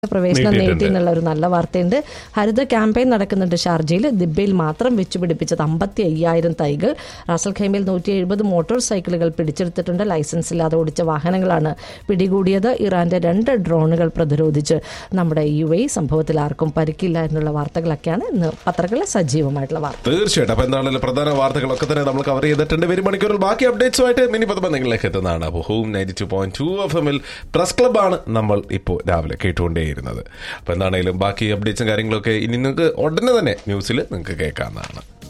പ്രവേശനം നീട്ടിയിട്ടുണ്ട്. നേടി എന്നുള്ള ഒരു നല്ല വാർത്തയുണ്ട് ഹരിത ക്യാമ്പയിൻ നടക്കുന്നുണ്ട് ഷാർജയിൽ ദിബയിൽ മാത്രം വെച്ചുപിടിപ്പിച്ചത് അമ്പത്തി അയ്യായിരം തൈകൾ റാസൽ ഖൈമയിൽ നൂറ്റി എഴുപത് മോട്ടോർ സൈക്കിളുകൾ പിടിച്ചെടുത്തിട്ടുണ്ട് ലൈസൻസ് ഇല്ലാതെ ഓടിച്ച വാഹനങ്ങളാണ് പിടികൂടിയത് ഇറാന്റെ രണ്ട് ഡ്രോണുകൾ പ്രതിരോധിച്ച് നമ്മുടെ യു എ സംഭവത്തിൽ ആർക്കും പരിക്കില്ല എന്നുള്ള വാർത്തകളൊക്കെയാണ് ഇന്ന് പത്രങ്ങളിലെ സജീവമായിട്ടുള്ള വാർത്ത തീർച്ചയായിട്ടും അപ്പൊ എന്താണല്ലോ പ്രധാന വാർത്തകളൊക്കെ തന്നെ നമ്മൾ കവർ ചെയ്തിട്ടുണ്ട് വരും മണിക്കൂറിൽ ബാക്കി അപ്ഡേറ്റ്സുമായിട്ട് മിനി പദം നിങ്ങളിലേക്ക് എത്തുന്നതാണ് അപ്പോൾ home ninety two point two F എമ്മിൽ പ്രസ് ക്ലബ്ബാണ് നമ്മൾ ഇപ്പോൾ രാവിലെ കേട്ടുകൊണ്ടേയിരുന്നത് അപ്പോൾ എന്താണെങ്കിലും ബാക്കി അപ്ഡേറ്റ്സും കാര്യങ്ങളൊക്കെ ഇനി നിങ്ങൾക്ക് ഉടനെ തന്നെ ന്യൂസിൽ നിങ്ങൾക്ക് കേൾക്കാവുന്നതാണ്